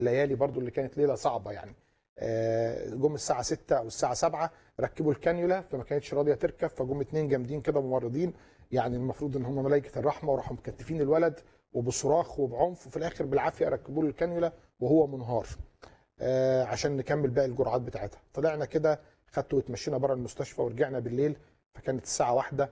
الليالي برضو اللي كانت ليله صعبه يعني آه، جم الساعه 6 او الساعه 7 ركبوا الكانيولا فما كانتش راضيه تركب فجم اتنين جامدين كده ممرضين يعني المفروض ان هم ملائكه الرحمه وراحوا مكتفين الولد وبصراخ وبعنف وفي الاخر بالعافيه ركبوا له الكانيولا وهو منهار آه، عشان نكمل باقي الجرعات بتاعتها طلعنا كده خدته واتمشينا بره المستشفى ورجعنا بالليل فكانت الساعه واحدة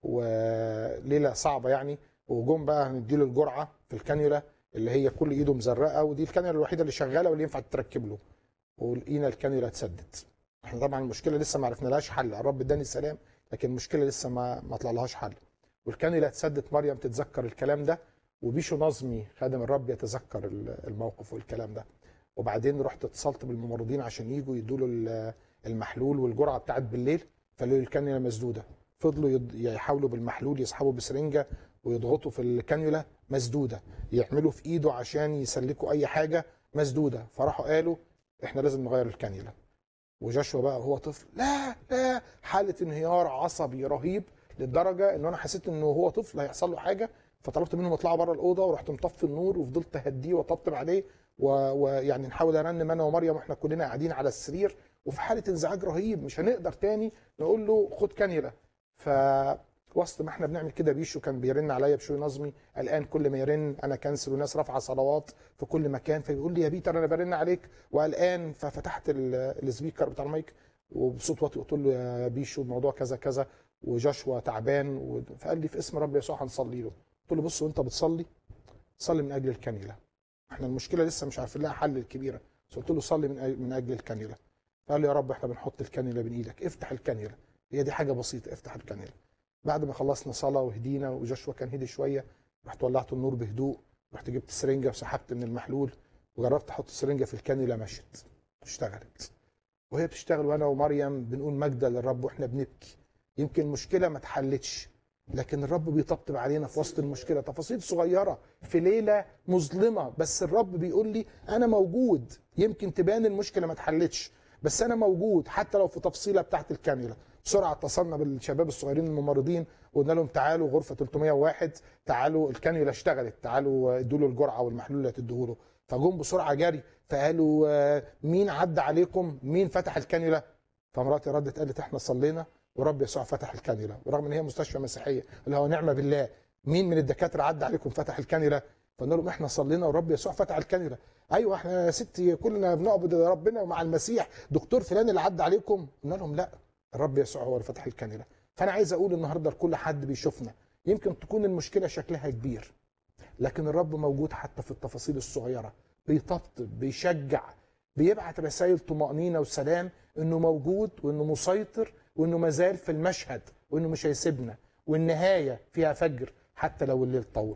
وليله صعبه يعني وجم بقى هنديله الجرعه في الكانيولا اللي هي كل ايده مزرقه ودي الكانيولا الوحيده اللي شغاله واللي ينفع تتركب له ولقينا الكانيولا اتسدت احنا طبعا المشكله لسه ما عرفنالهاش حل الرب اداني السلام لكن المشكله لسه ما ما طلعلهاش حل والكانيولا اتسدت مريم تتذكر الكلام ده وبيشو نظمي خادم الرب يتذكر الموقف والكلام ده وبعدين رحت اتصلت بالممرضين عشان يجوا يدوا له المحلول والجرعه بتاعت بالليل فقالوا لي الكانيولا مسدوده فضلوا يض- يحاولوا بالمحلول يسحبوا بسرنجه ويضغطوا في الكانيولا مسدوده يعملوا في ايده عشان يسلكوا اي حاجه مسدوده فراحوا قالوا احنا لازم نغير الكانيولا وجاشوا بقى هو طفل لا لا حاله انهيار عصبي رهيب للدرجه ان انا حسيت انه هو طفل هيحصل له حاجه فطلبت منهم يطلعوا بره الاوضه ورحت مطفي النور وفضلت اهديه واطبطب عليه و- ويعني نحاول ارنم انا ومريم واحنا كلنا قاعدين على السرير وفي حاله انزعاج رهيب مش هنقدر تاني نقول له خد كانيولا ف وسط ما احنا بنعمل كده بيشو كان بيرن عليا بشوي نظمي الان كل ما يرن انا كنسل وناس رافعه صلوات في كل مكان فيقول لي يا بيتر انا برن عليك والان ففتحت ال- السبيكر بتاع المايك وبصوت واطي قلت له يا بيشو الموضوع كذا كذا وجاشوا تعبان و- فقال لي في اسم رب يسوع هنصلي له قلت له بص وانت بتصلي صلي من اجل الكانيولا احنا المشكله لسه مش عارفين لها حل الكبيره بس قلت له صلي من أجل من اجل الكانيولا فقال لي يا رب احنا بنحط الكانيولا بين ايدك افتح الكانيولا هي دي حاجه بسيطه افتح الكانيولا بعد ما خلصنا صلاه وهدينا وجشوى كان هدي شويه رحت ولعت النور بهدوء رحت جبت سرنجه وسحبت من المحلول وجربت احط السرنجه في الكانيولا مشت اشتغلت وهي بتشتغل وانا ومريم بنقول مجدا للرب واحنا بنبكي يمكن المشكله ما اتحلتش لكن الرب بيطبطب علينا في وسط المشكله تفاصيل صغيره في ليله مظلمه بس الرب بيقول لي انا موجود يمكن تبان المشكله ما اتحلتش بس انا موجود حتى لو في تفصيله بتاعت الكانيولا بسرعه اتصلنا بالشباب الصغيرين الممرضين وقلنا لهم تعالوا غرفه 301 تعالوا الكانيولا اشتغلت تعالوا ادوا له الجرعه والمحلول اللي هتدوه له فجم بسرعه جري فقالوا آه، مين عدى عليكم مين فتح الكانيولا فمراتي ردت قالت احنا صلينا ورب يسوع فتح الكانيولا ورغم ان هي مستشفى مسيحيه اللي هو نعمه بالله مين من الدكاتره عدى عليكم فتح الكانيولا فقلنا لهم احنا صلينا ورب يسوع فتح الكانيولا ايوه احنا يا ستي كلنا بنعبد ربنا مع المسيح دكتور فلان اللي عدى عليكم قلنا لهم لا الرب يسوع هو اللي فتح الكانيولا فانا عايز اقول النهارده لكل حد بيشوفنا يمكن تكون المشكله شكلها كبير لكن الرب موجود حتى في التفاصيل الصغيره بيطبطب بيشجع بيبعت رسائل طمأنينة وسلام انه موجود وانه مسيطر وانه مازال في المشهد وانه مش هيسيبنا والنهاية فيها فجر حتى لو الليل طول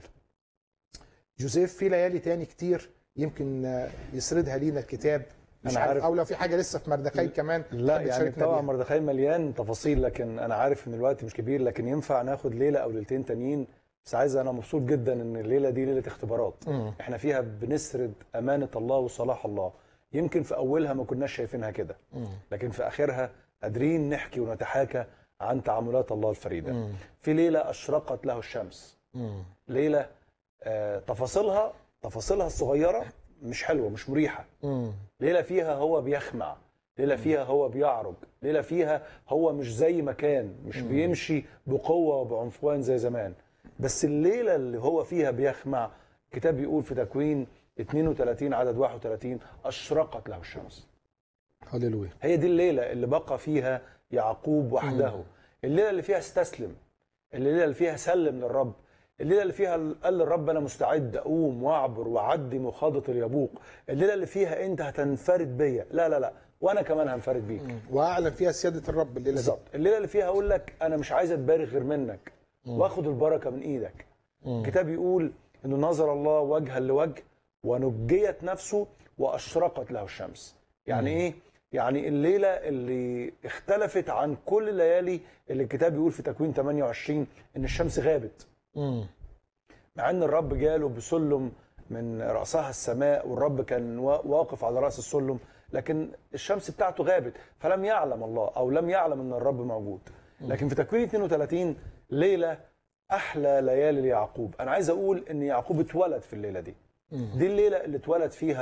جوزيف في ليالي تاني كتير يمكن آه، يسردها لينا الكتاب مش أنا عارف عارف. او لو في حاجة لسه في مردخاي كمان لا تحب يعني تشاركنا طبعا بيها. مردخاي مليان تفاصيل لكن انا عارف ان الوقت مش كبير لكن ينفع ناخد ليله او ليلتين تانيين بس عايز انا مبسوط جدا ان الليله دي ليله اختبارات مم. احنا فيها بنسرد امانه الله وصلاح الله يمكن في اولها ما كناش شايفينها كده مم. لكن في اخرها قادرين نحكي ونتحاكى عن تعاملات الله الفريده مم. في ليله اشرقت له الشمس مم. ليله آه، تفاصيلها تفاصيلها الصغيره مش حلوه مش مريحه مم. ليلة فيها هو بيخمع ليلة فيها هو بيعرج ليلة فيها هو مش زي ما كان مش بيمشي بقوة وبعنفوان زي زمان بس الليلة اللي هو فيها بيخمع الكتاب بيقول في تكوين 32 عدد 31 أشرقت له الشمس هللويا هي دي الليلة اللي بقى فيها يعقوب وحده الليلة اللي فيها استسلم الليلة اللي فيها سلم للرب الليلة اللي فيها قال للرب أنا مستعد أقوم وأعبر وأعدي مخاضة اليبوق الليلة اللي فيها أنت هتنفرد بيا لا لا لا وأنا كمان هنفرد بيك واعلن فيها سيادة الرب الليلة دي بالظبط الليلة اللي فيها أقول لك أنا مش عايز أتبارك غير منك وآخد البركة من إيدك الكتاب يقول إنه نظر الله وجها لوجه ونجيت نفسه وأشرقت له الشمس يعني إيه؟ يعني الليلة اللي اختلفت عن كل الليالي اللي الكتاب بيقول في تكوين 28 إن الشمس غابت مم. مع ان الرب جاله بسلم من راسها السماء والرب كان وا- واقف على راس السلم لكن الشمس بتاعته غابت فلم يعلم الله او لم يعلم ان الرب موجود لكن في تكوين 32 ليله احلى ليالي ليعقوب انا عايز اقول ان يعقوب اتولد في الليله دي دي الليله اللي اتولد فيها